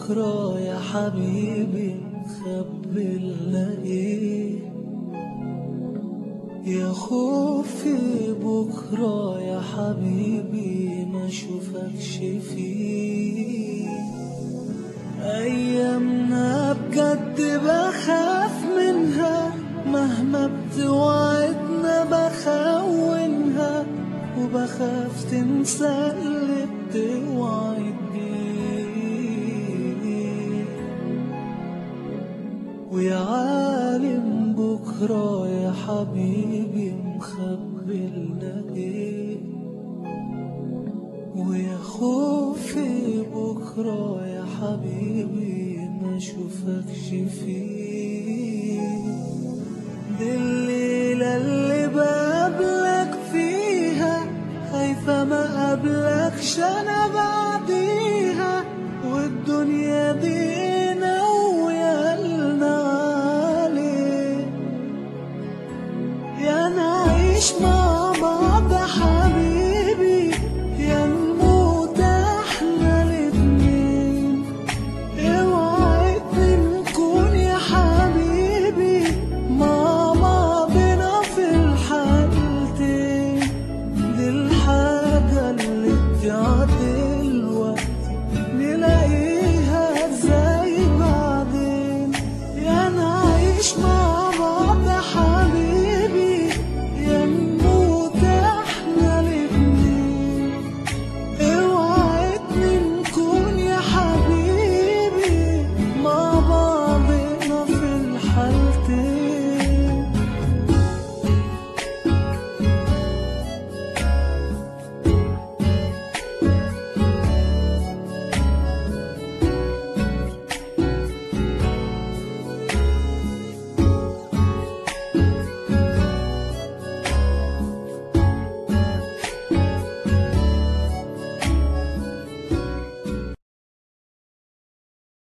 بكرة يا حبيبي مخبي لنا ايه يا خوفي بكرة يا حبيبي ما اشوفكش فيه ايامنا بجد بخاف منها مهما بتوعدنا بخونها وبخاف تنسى اللي بتوعد بيه ويا عالم بكرة يا حبيبي مخبي لنا ايه ويا خوفي بكرة يا حبيبي ما اشوفكش فيه دي الليلة اللي بقابلك فيها خايفة ما قابلكش انا بعديها والدنيا دي ناوية لنا عليه يا نعيش مع بعض يا حبيبي يا نموت احنا الاتنين اوعى نكون يا حبيبي مع بعضنا في الحالتين دي الحاجة اللي بتعدي الوقت نلاقيها ازاي بعدين يا نعيش مع